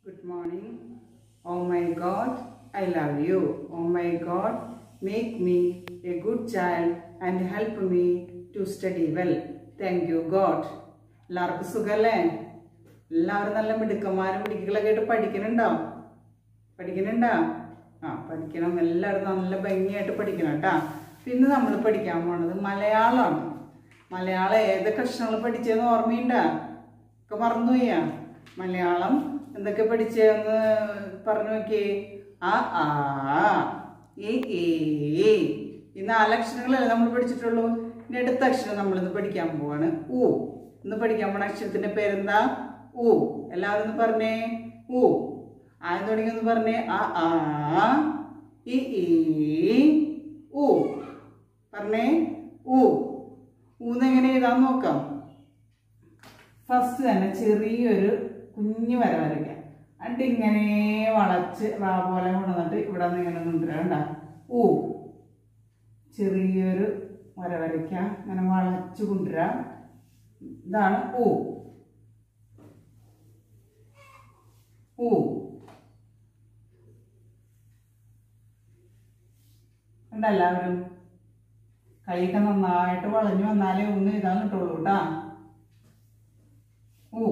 Good morning. Oh my God, I love you. Oh my God, make me a good child and help me to study well. Thank you, God. എല്ലാവർക്കും സുഖല്ലേ എല്ലാവരും നല്ല മിടുക്കന്മാരും മിടുക്കികളൊക്കെ ആയിട്ട് പഠിക്കുന്നുണ്ടോ പഠിക്കുന്നുണ്ടോ ആ പഠിക്കണം എല്ലാവരും നല്ല ഭംഗിയായിട്ട് പഠിക്കണം കേട്ടാ പിന്നെ നമ്മൾ പഠിക്കാൻ പോണത് മലയാളമാണ് മലയാളം ഏതൊക്കെ അക്ഷരങ്ങൾ പഠിച്ചതെന്ന് ഓർമ്മയുണ്ടാ ഒക്കെ മറന്നുപോയാ മലയാളം എന്തൊക്കെ പഠിച്ചതെന്ന് പറഞ്ഞു നോക്കിയേ ആ ആ ഈ ഈ ഈ നാലക്ഷരങ്ങളല്ലേ നമ്മൾ പഠിച്ചിട്ടുള്ളൂ ഇനി അടുത്ത അക്ഷരം നമ്മളിന്ന് പഠിക്കാൻ പോവാണ് ഊ ഇന്ന് പഠിക്കാൻ പോണ അക്ഷരത്തിന്റെ പേരെന്താ ഊ എല്ലാവരും ഒന്ന് പറഞ്ഞേ ഊ ആദ്യം തുടങ്ങി ഒന്ന് പറഞ്ഞേ ആ ആ ഈ ഈ ഊ പറഞ്ഞേ ഊ ഊന്ന് എങ്ങനെ എഴുതാൻ നോക്കാം ഫസ്റ്റ് തന്നെ ചെറിയൊരു കുഞ്ഞു വര വരയ്ക്കാം എന്നിട്ട് ഇങ്ങനെ വളച്ച് വാ പോലെ കൊണ്ടുവന്നിട്ട് ഇവിടെ നിന്ന് ഇങ്ങനെ കൊണ്ടുവരണ്ട ഊ ചെറിയൊരു വര വരയ്ക്കാം ഇങ്ങനെ വളച്ച് കൊണ്ടുവരാം ഇതാണ് ഊ ഊ കണ്ട എല്ലാവരും കൈയൊക്കെ നന്നായിട്ട് വളഞ്ഞു വന്നാലേ ഒന്ന് എഴുതാൻ കിട്ടുള്ളൂ കേട്ടാ ഊ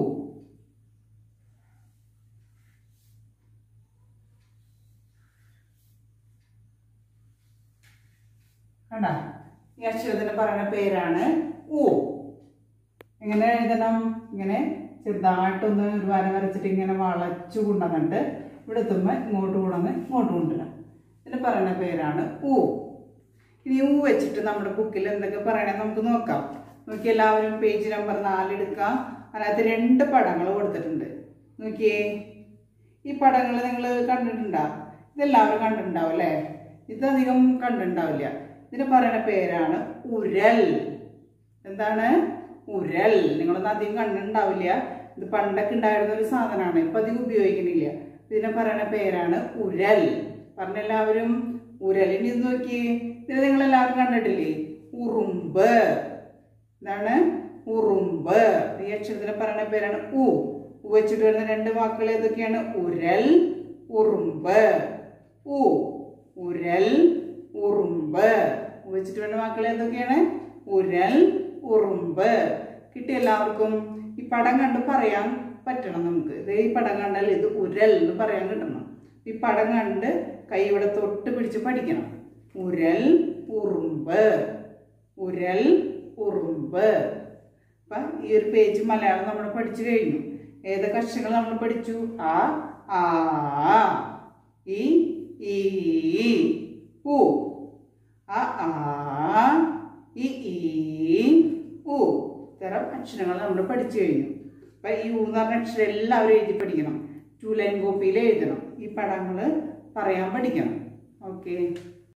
കണ്ട ഈ അക്ഷരത്തിന് പറയുന്ന പേരാണ് ഊ എങ്ങനെ എഴുതണം ഇങ്ങനെ ചെറുതായിട്ടൊന്ന് ഒരു വര വരച്ചിട്ട് ഇങ്ങനെ വളച്ചു കൊണ്ടുവന്നിട്ട് ഇവിടെ എത്തുമ്പോൾ ഇങ്ങോട്ട് കൊണ്ടുവന്ന് ഇങ്ങോട്ട് കൊണ്ടുവരാം ഇതിന് പറയുന്ന പേരാണ് ഊ ഇനി ഊ വെച്ചിട്ട് നമ്മുടെ ബുക്കിൽ എന്തൊക്കെ പറയണേ നമുക്ക് നോക്കാം നോക്കി എല്ലാവരും പേജ് നമ്പർ നാല് എടുക്കാം അതിനകത്ത് രണ്ട് പടങ്ങൾ കൊടുത്തിട്ടുണ്ട് നോക്കിയേ ഈ പടങ്ങൾ നിങ്ങൾ കണ്ടിട്ടുണ്ടോ ഇതെല്ലാവരും കണ്ടിട്ടുണ്ടാവും അല്ലേ ഇതധികം കണ്ടിട്ടുണ്ടാവില്ല ഇതിന് പറയുന്ന പേരാണ് ഉരൽ എന്താണ് ഉരൽ നിങ്ങളൊന്നും അധികം കണ്ടിട്ടുണ്ടാവില്ല ഇത് പണ്ടൊക്കെ ഉണ്ടായിരുന്ന ഒരു സാധനമാണ് ഇപ്പൊ അധികം ഉപയോഗിക്കുന്നില്ല ഇതിനെ പറയുന്ന പേരാണ് ഉരൽ പറഞ്ഞെല്ലാവരും ഉരൽ ഇനി ഇത് നോക്കി ഇത് നിങ്ങൾ എല്ലാവരും കണ്ടിട്ടില്ലേ ഉറുമ്പ് എന്താണ് ഉറുമ്പ് ഈ അക്ഷരത്തിന് പറയുന്ന പേരാണ് ഉ ഉ വെച്ചിട്ട് വരുന്ന രണ്ട് വാക്കുകൾ ഏതൊക്കെയാണ് ഉരൽ ഉറുമ്പ് ഉ ഉരൽ ഉറുമ്പ് ഉ വെച്ചിട്ട് വരുന്ന വാക്കുകൾ ഏതൊക്കെയാണ് ഉരൽ ഉറുമ്പ് കിട്ടിയ എല്ലാവർക്കും ഈ പടം കണ്ട് പറയാൻ പറ്റണം നമുക്ക് ഇത് ഈ പടം കണ്ടാൽ ഇത് ഉരൽ എന്ന് പറയാൻ കിട്ടണം ഈ പടം കണ്ട് കൈ ഇവിടെ തൊട്ട് പിടിച്ച് പഠിക്കണം ഉരൽ ഉറുമ്പ് ഉരൽ ഉറുമ്പ് അപ്പൊ ഈ ഒരു പേജ് മലയാളം നമ്മൾ പഠിച്ചു കഴിഞ്ഞു ഏതൊക്കെ അക്ഷരങ്ങൾ നമ്മൾ പഠിച്ചു ആ ആ ഈ ഈ ഉ ആ ആ ഈ ഈ ഉ ഇത്തരം അക്ഷരങ്ങൾ നമ്മൾ പഠിച്ചു കഴിഞ്ഞു അപ്പൊ ഈ ഊ എന്ന് പറഞ്ഞ അക്ഷരം എല്ലാവരും എഴുതി പഠിക്കണം ടു ലൈൻ കോപ്പിയിൽ എഴുതണം ഈ പടങ്ങൾ പറയാൻ പഠിക്കണം ഓക്കെ